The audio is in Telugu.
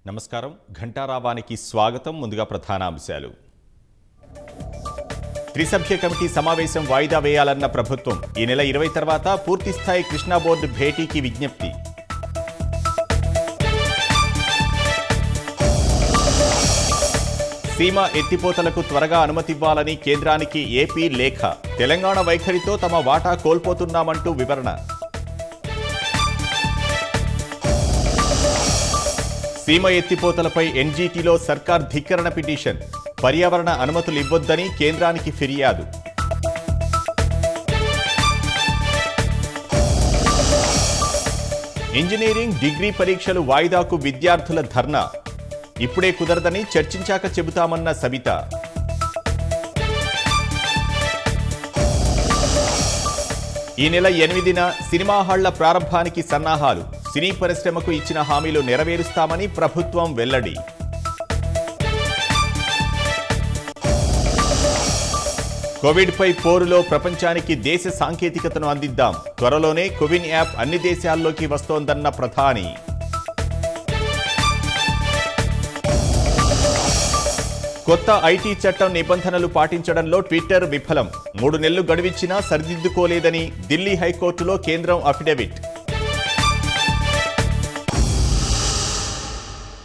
నమస్కారం ఘంటారావానికి స్వాగతం ముందుగా ప్రధాన అంశాలు త్రిసభ్య కమిటీ సమావేశం వాయిదా వేయాలన్న ప్రభుత్వం ఈ నెల ఇరవై తర్వాత పూర్తిస్థాయి కృష్ణా బోర్డు భేటీకి విజ్ఞప్తి సీమ ఎత్తిపోతలకు త్వరగా అనుమతివ్వాలని కేంద్రానికి ఏపీ లేఖ తెలంగాణ వైఖరితో తమ వాటా కోల్పోతున్నామంటూ వివరణ సీమ ఎత్తిపోతలపై ఎన్జీటీలో సర్కార్ ధిక్కరణ పిటిషన్ పర్యావరణ అనుమతులు ఇవ్వొద్దని కేంద్రానికి ఫిర్యాదు ఇంజనీరింగ్ డిగ్రీ పరీక్షలు వాయిదాకు విద్యార్థుల ధర్నా ఇప్పుడే కుదరదని చర్చించాక చెబుతామన్న సబిత ఈ నెల ఎనిమిదిన సినిమా హాళ్ల ప్రారంభానికి సన్నాహాలు సినీ పరిశ్రమకు ఇచ్చిన హామీలు నెరవేరుస్తామని ప్రభుత్వం వెల్లడి కోవిడ్పై పోరులో ప్రపంచానికి దేశ సాంకేతికతను అందిద్దాం త్వరలోనే కోవిన్ యాప్ అన్ని దేశాల్లోకి వస్తోందన్న ప్రధాని కొత్త ఐటీ చట్టం నిబంధనలు పాటించడంలో ట్విట్టర్ విఫలం మూడు నెలలు గడువిచ్చినా సరిదిద్దుకోలేదని ఢిల్లీ హైకోర్టులో కేంద్రం అఫిడవిట్